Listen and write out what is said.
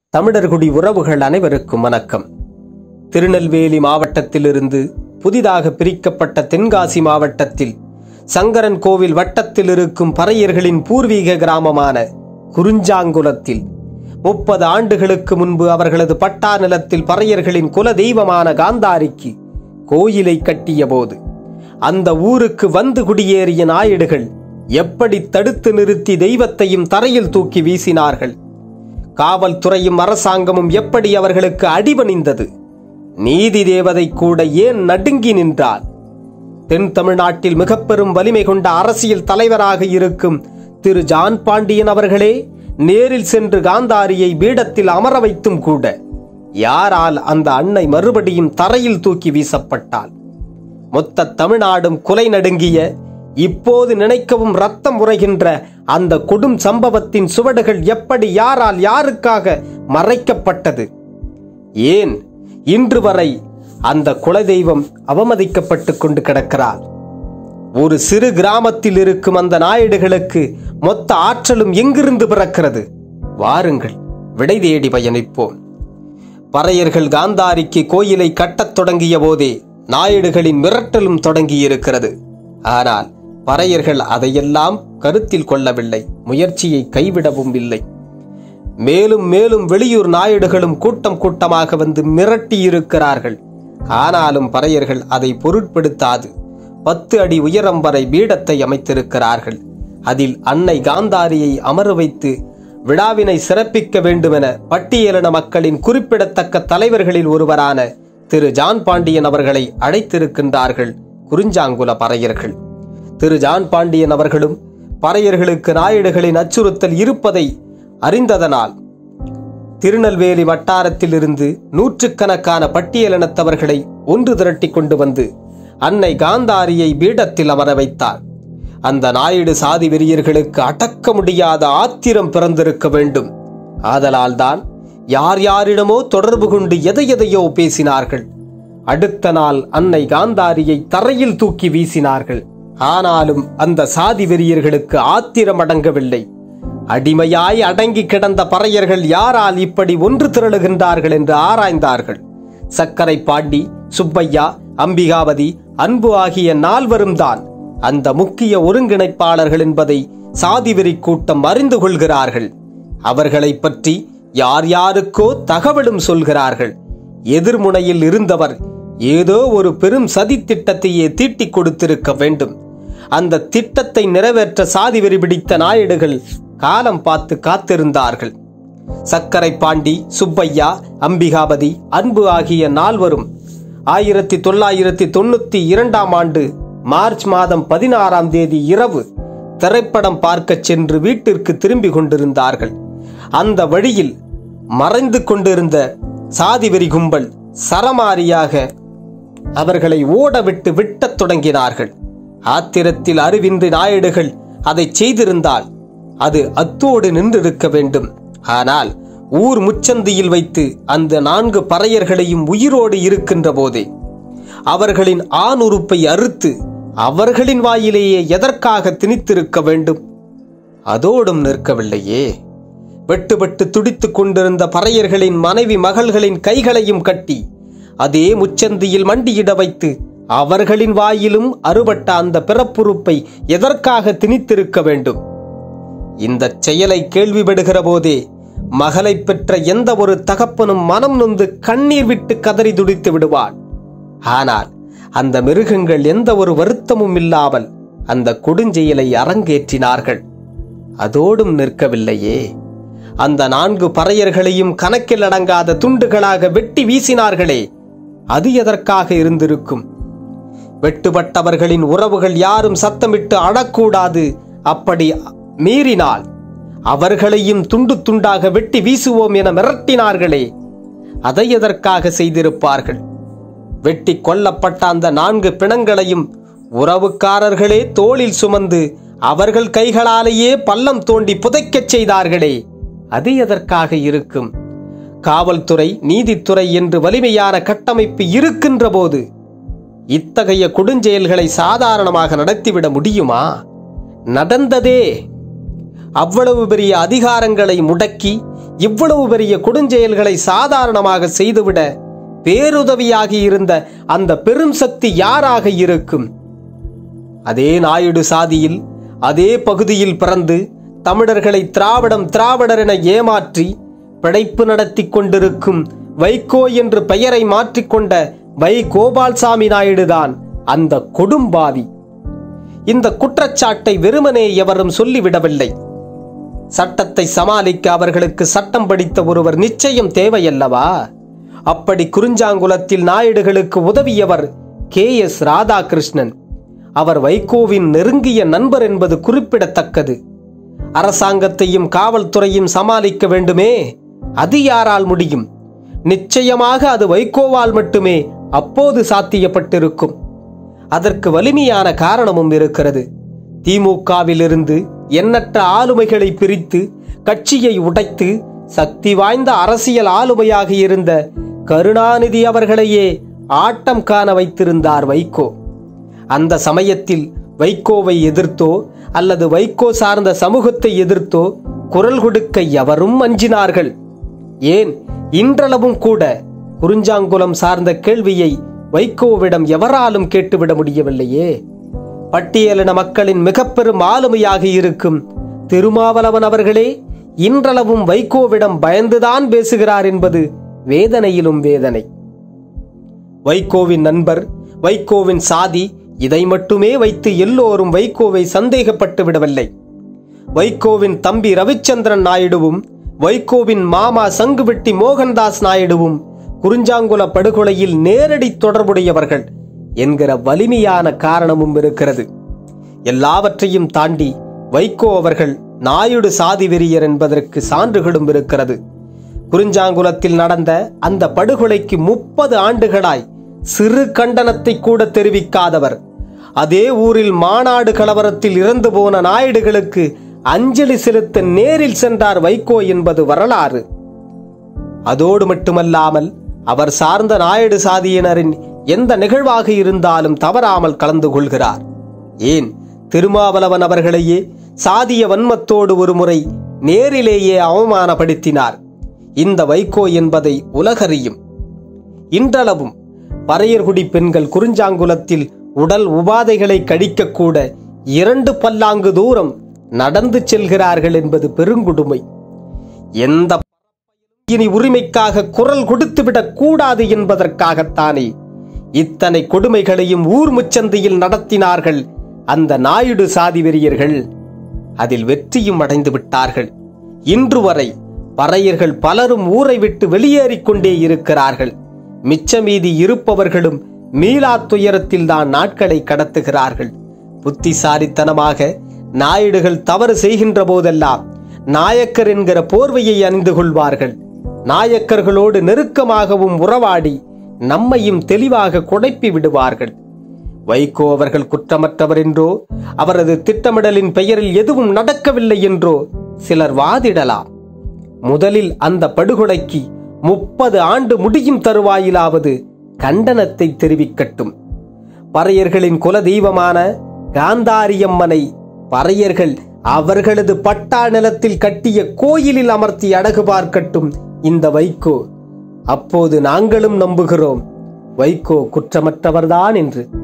தமிழர்குடி உறவுகள் அனைவருக்கும் வணக்கம் திருநெல்வேலி மாவட்டத்திலிருந்து புதிதாக பிரிக்கப்பட்ட தென்காசி மாவட்டத்தில் சங்கரன் கோவில் வட்டத்தில் இருக்கும் பறையர்களின் பூர்வீக கிராமமான குறிஞ்சாங்குளத்தில் முப்பது ஆண்டுகளுக்கு முன்பு அவர்களது பட்டா நிலத்தில் பறையர்களின் குல தெய்வமான காந்தாரிக்கு கோயிலை கட்டியபோது அந்த ஊருக்கு வந்து குடியேறிய நாயுடுகள் எப்படி தடுத்து நிறுத்தி தெய்வத்தையும் தரையில் தூக்கி வீசினார்கள் காவல்துறையும் அரசாங்கமும் எப்படி அவர்களுக்கு அடிபணிந்தது நீதி தேவதை கூட ஏன் நடுங்கி நின்றார் தென் தமிழ்நாட்டில் மிக பெரும் வலிமை கொண்ட அரசியல் தலைவராக இருக்கும் திரு ஜான் பாண்டியன் அவர்களே நேரில் சென்று காந்தாரியை பீடத்தில் அமர வைத்தும் கூட யாரால் அந்த அன்னை மறுபடியும் தரையில் தூக்கி வீசப்பட்டாள் மொத்த தமிழ்நாடும் குலை நடுங்கிய இப்போது நினைக்கவும் ரத்தம் உறைகின்ற அந்த கொடும் சம்பவத்தின் சுவடுகள் எப்படி யாரால் யாருக்காக மறைக்கப்பட்டது ஏன் இன்று வரை அந்த குலதெய்வம் அவமதிக்கப்பட்டு கொண்டு கிடக்கிறார் ஒரு சிறு கிராமத்தில் இருக்கும் அந்த நாயுடுகளுக்கு மொத்த ஆற்றலும் எங்கிருந்து பிறக்கிறது வாருங்கள் விடை தேடி பயணிப்போம் பறையர்கள் காந்தாரிக்கு கோயிலை கட்டத் தொடங்கிய போதே நாயுடுகளின் மிரட்டலும் தொடங்கியிருக்கிறது ஆனால் பறையர்கள் அதையெல்லாம் கருத்தில் கொள்ளவில்லை முயற்சியை கைவிடவும் இல்லை மேலும் மேலும் வெளியூர் நாயுடுகளும் கூட்டம் கூட்டமாக வந்து மிரட்டியிருக்கிறார்கள் ஆனாலும் பறையர்கள் அதை பொருட்படுத்தாது பத்து அடி உயரம் வரை பீடத்தை அமைத்திருக்கிறார்கள் அதில் அன்னை காந்தாரியை அமர வைத்து விழாவினை சிறப்பிக்க வேண்டுமென பட்டியலின மக்களின் குறிப்பிடத்தக்க தலைவர்களில் ஒருவரான திரு ஜான் பாண்டியன் அவர்களை அழைத்திருக்கின்றார்கள் குறிஞ்சாங்குல பறையர்கள் திரு ஜான் பாண்டியன் அவர்களும் பறையர்களுக்கு நாயுடுகளின் அச்சுறுத்தல் இருப்பதை அறிந்ததனால் திருநெல்வேலி வட்டாரத்தில் இருந்து நூற்றுக்கணக்கான பட்டியலினத்தவர்களை ஒன்று திரட்டி கொண்டு வந்து அன்னை காந்தாரியை பீடத்தில் அமர வைத்தார் அந்த நாயுடு சாதி வெறியர்களுக்கு அடக்க முடியாத ஆத்திரம் பிறந்திருக்க வேண்டும் ஆதலால்தான் யார் யாரிடமோ தொடர்பு கொண்டு எதை எதையோ பேசினார்கள் அடுத்த நாள் அன்னை காந்தாரியை தரையில் தூக்கி வீசினார்கள் ஆனாலும் அந்த சாதி வெறியர்களுக்கு ஆத்திரம் அடங்கவில்லை அடிமையாய் அடங்கி கிடந்த பறையர்கள் யாரால் இப்படி ஒன்று திரளுகின்றார்கள் என்று ஆராய்ந்தார்கள் சக்கரை பாண்டி சுப்பையா அம்பிகாவதி அன்பு ஆகிய நால்வரும் தான் அந்த முக்கிய ஒருங்கிணைப்பாளர்கள் என்பதை சாதிவெறி கூட்டம் அறிந்து கொள்கிறார்கள் அவர்களை பற்றி யார் யாருக்கோ தகவலும் சொல்கிறார்கள் எதிர்முனையில் இருந்தவர் ஏதோ ஒரு பெரும் சதி திட்டத்தையே தீட்டிக் கொடுத்திருக்க வேண்டும் அந்த திட்டத்தை நிறைவேற்ற சாதி வெறி பிடித்த நாயுடுகள் காலம் பார்த்து காத்திருந்தார்கள் சக்கரை பாண்டி சுப்பையா அம்பிகாபதி அன்பு ஆகிய நால்வரும் ஆயிரத்தி தொள்ளாயிரத்தி தொண்ணூத்தி இரண்டாம் ஆண்டு மார்ச் மாதம் பதினாறாம் தேதி இரவு திரைப்படம் பார்க்கச் சென்று வீட்டிற்கு திரும்பிக் கொண்டிருந்தார்கள் அந்த வழியில் மறைந்து கொண்டிருந்த சாதிவெறி கும்பல் சரமாரியாக அவர்களை ஓடவிட்டு விட்டத் தொடங்கினார்கள் ஆத்திரத்தில் அறிவின்றி நாயுடுகள் அதை செய்திருந்தால் அது அத்தோடு நின்றிருக்க வேண்டும் ஆனால் ஊர் முச்சந்தியில் வைத்து அந்த நான்கு பறையர்களையும் உயிரோடு இருக்கின்ற போதே அவர்களின் ஆண் உறுப்பை அறுத்து அவர்களின் வாயிலேயே எதற்காக திணித்திருக்க வேண்டும் அதோடும் நிற்கவில்லையே வெட்டுபட்டு துடித்துக் கொண்டிருந்த பறையர்களின் மனைவி மகள்களின் கைகளையும் கட்டி அதே முச்சந்தியில் மண்டியிட வைத்து அவர்களின் வாயிலும் அறுபட்ட அந்த பிறப்புறுப்பை எதற்காக திணித்திருக்க வேண்டும் இந்த செயலை கேள்விப்படுகிற போதே மகளை பெற்ற எந்த ஒரு தகப்பனும் மனம் நொந்து கண்ணீர் விட்டு கதறி துடித்து விடுவாள் ஆனால் அந்த மிருகங்கள் எந்த ஒரு வருத்தமும் இல்லாமல் அந்த கொடுஞ்செயலை அரங்கேற்றினார்கள் அதோடும் நிற்கவில்லையே அந்த நான்கு பறையர்களையும் கணக்கில் அடங்காத துண்டுகளாக வெட்டி வீசினார்களே அது எதற்காக இருந்திருக்கும் வெட்டுப்பட்டவர்களின் உறவுகள் யாரும் சத்தமிட்டு அழக்கூடாது அப்படி மீறினால் அவர்களையும் துண்டு துண்டாக வெட்டி வீசுவோம் என மிரட்டினார்களே அதை எதற்காக செய்திருப்பார்கள் வெட்டி கொல்லப்பட்ட அந்த நான்கு பிணங்களையும் உறவுக்காரர்களே தோளில் சுமந்து அவர்கள் கைகளாலேயே பள்ளம் தோண்டி புதைக்கச் செய்தார்களே அது எதற்காக இருக்கும் காவல்துறை நீதித்துறை என்று வலிமையான கட்டமைப்பு இருக்கின்ற போது இத்தகைய கொடுஞ்செயல்களை சாதாரணமாக நடத்திவிட முடியுமா நடந்ததே அவ்வளவு பெரிய அதிகாரங்களை முடக்கி இவ்வளவு பெரிய கொடுஞ்செயல்களை சாதாரணமாக செய்துவிட பேருதவியாகி இருந்த அந்த பெரும் சக்தி யாராக இருக்கும் அதே நாயுடு சாதியில் அதே பகுதியில் பிறந்து தமிழர்களை திராவிடம் திராவிடர் என ஏமாற்றி பிழைப்பு நடத்தி கொண்டிருக்கும் வைகோ என்று பெயரை மாற்றிக்கொண்ட வை கோபால்சாமி நாயுடுதான் அந்த கொடும்பாவி இந்த குற்றச்சாட்டை வெறுமனே எவரும் சொல்லிவிடவில்லை சட்டத்தை சமாளிக்க அவர்களுக்கு சட்டம் படித்த ஒருவர் நிச்சயம் தேவையல்லவா அப்படி குறிஞ்சாங்குளத்தில் நாயுடுகளுக்கு உதவியவர் கே எஸ் ராதாகிருஷ்ணன் அவர் வைகோவின் நெருங்கிய நண்பர் என்பது குறிப்பிடத்தக்கது அரசாங்கத்தையும் காவல்துறையும் சமாளிக்க வேண்டுமே அது யாரால் முடியும் நிச்சயமாக அது வைகோவால் மட்டுமே அப்போது சாத்தியப்பட்டிருக்கும் அதற்கு வலிமையான காரணமும் இருக்கிறது திமுகவிலிருந்து எண்ணற்ற ஆளுமைகளை பிரித்து கட்சியை உடைத்து சக்தி வாய்ந்த அரசியல் ஆளுமையாக இருந்த கருணாநிதி அவர்களையே ஆட்டம் காண வைத்திருந்தார் வைகோ அந்த சமயத்தில் வைகோவை எதிர்த்தோ அல்லது வைகோ சார்ந்த சமூகத்தை எதிர்த்தோ குரல் கொடுக்க எவரும் அஞ்சினார்கள் ஏன் இன்றளவும் கூட குறிஞ்சாங்குளம் சார்ந்த கேள்வியை வைகோவிடம் எவராலும் கேட்டுவிட முடியவில்லையே பட்டியலின மக்களின் மிக பெரும் ஆளுமையாக இருக்கும் திருமாவளவன் அவர்களே இன்றளவும் வைகோவிடம் பயந்துதான் பேசுகிறார் என்பது வேதனையிலும் வேதனை வைகோவின் நண்பர் வைகோவின் சாதி இதை மட்டுமே வைத்து எல்லோரும் வைகோவை சந்தேகப்பட்டு விடவில்லை வைகோவின் தம்பி ரவிச்சந்திரன் நாயுடுவும் வைகோவின் மாமா சங்குவெட்டி மோகன்தாஸ் நாயுடுவும் குறிஞ்சாங்குள படுகொலையில் நேரடி தொடர்புடையவர்கள் என்கிற வலிமையான காரணமும் இருக்கிறது எல்லாவற்றையும் தாண்டி வைகோ அவர்கள் நாயுடு சாதி வெறியர் என்பதற்கு சான்றுகளும் இருக்கிறது குறிஞ்சாங்குளத்தில் நடந்த அந்த படுகொலைக்கு முப்பது ஆண்டுகளாய் சிறு கண்டனத்தை கூட தெரிவிக்காதவர் அதே ஊரில் மாநாடு கலவரத்தில் இறந்து போன நாயுடுகளுக்கு அஞ்சலி செலுத்த நேரில் சென்றார் வைகோ என்பது வரலாறு அதோடு மட்டுமல்லாமல் அவர் சார்ந்த நாயுடு சாதியினரின் எந்த நிகழ்வாக இருந்தாலும் தவறாமல் கலந்து கொள்கிறார் ஏன் திருமாவளவன் அவர்களையே சாதிய வன்மத்தோடு ஒருமுறை நேரிலேயே அவமானப்படுத்தினார் இந்த வைகோ என்பதை உலகறியும் இன்றளவும் பறையர்குடி பெண்கள் குறிஞ்சாங்குளத்தில் உடல் உபாதைகளை கடிக்கக்கூட இரண்டு பல்லாங்கு தூரம் நடந்து செல்கிறார்கள் என்பது பெருங்குடுமை எந்த இனி உரிமைக்காக குரல் கொடுத்துவிடக் கூடாது என்பதற்காகத்தானே இத்தனை கொடுமைகளையும் ஊர் முச்சந்தையில் நடத்தினார்கள் அந்த நாயுடு சாதி வெறியர்கள் அதில் வெற்றியும் அடைந்து விட்டார்கள் இன்று வரை பறையர்கள் பலரும் ஊரை விட்டு வெளியேறிக் கொண்டே இருக்கிறார்கள் மிச்சமீதி இருப்பவர்களும் மீளா துயரத்தில் தான் நாட்களை கடத்துகிறார்கள் புத்திசாலித்தனமாக நாயுடுகள் தவறு செய்கின்ற போதெல்லாம் நாயக்கர் என்கிற போர்வையை அணிந்து கொள்வார்கள் நாயக்கர்களோடு நெருக்கமாகவும் உறவாடி நம்மையும் தெளிவாக குடைப்பி விடுவார்கள் வைகோ அவர்கள் குற்றமற்றவர் என்றோ அவரது திட்டமிடலின் பெயரில் எதுவும் நடக்கவில்லை என்றோ சிலர் வாதிடலாம் முதலில் அந்த படுகொலைக்கு முப்பது ஆண்டு முடியும் தருவாயிலாவது கண்டனத்தை தெரிவிக்கட்டும் பறையர்களின் குல தெய்வமான காந்தாரியம்மனை பறையர்கள் அவர்களது பட்டா நிலத்தில் கட்டிய கோயிலில் அமர்த்தி அடகு பார்க்கட்டும் இந்த வைகோ அப்போது நாங்களும் நம்புகிறோம் வைகோ குற்றமற்றவர்தான் என்று